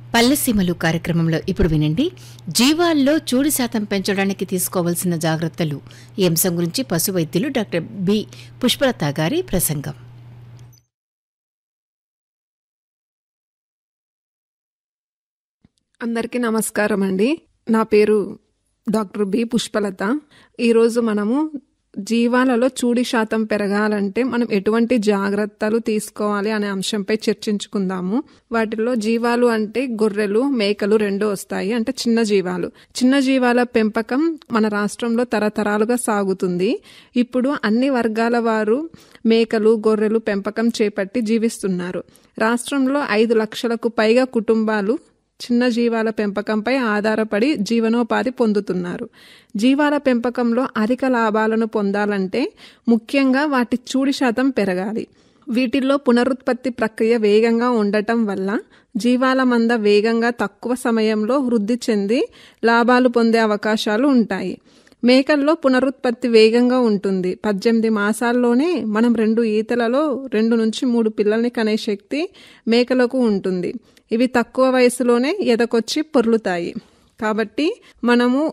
పల్లెసీమలు కార్యక్రమంలో ఇప్పుడు వినండి జీవాల్లో చూడి శాతం పెంచడానికి తీసుకోవాల్సిన జాగ్రత్తలు ఈ అంశం గురించి పశు వైద్యులు డాక్టర్ బి పుష్పలత గారి ప్రసంగం అందరికీ నమస్కారం అండి నా పేరు డాక్టర్ బి పుష్పలత ఈరోజు మనము జీవాలలో చూడి శాతం పెరగాలంటే మనం ఎటువంటి జాగ్రత్తలు తీసుకోవాలి అనే అంశంపై చర్చించుకుందాము వాటిలో జీవాలు అంటే గొర్రెలు మేకలు రెండు వస్తాయి అంటే చిన్న జీవాలు చిన్న జీవాల పెంపకం మన రాష్ట్రంలో తరతరాలుగా సాగుతుంది ఇప్పుడు అన్ని వర్గాల వారు మేకలు గొర్రెలు పెంపకం చేపట్టి జీవిస్తున్నారు రాష్ట్రంలో ఐదు లక్షలకు పైగా కుటుంబాలు చిన్న జీవాల పెంపకంపై ఆధారపడి జీవనోపాధి పొందుతున్నారు జీవాల పెంపకంలో అధిక లాభాలను పొందాలంటే ముఖ్యంగా వాటి చూడి శాతం పెరగాలి వీటిల్లో పునరుత్పత్తి ప్రక్రియ వేగంగా ఉండటం వల్ల జీవాల మంద వేగంగా తక్కువ సమయంలో వృద్ధి చెంది లాభాలు పొందే అవకాశాలు ఉంటాయి మేకల్లో పునరుత్పత్తి వేగంగా ఉంటుంది పద్దెనిమిది మాసాల్లోనే మనం రెండు ఈతలలో రెండు నుంచి మూడు పిల్లల్ని కనే శక్తి మేకలకు ఉంటుంది ఇవి తక్కువ వయసులోనే ఎదకొచ్చి పొర్లుతాయి కాబట్టి మనము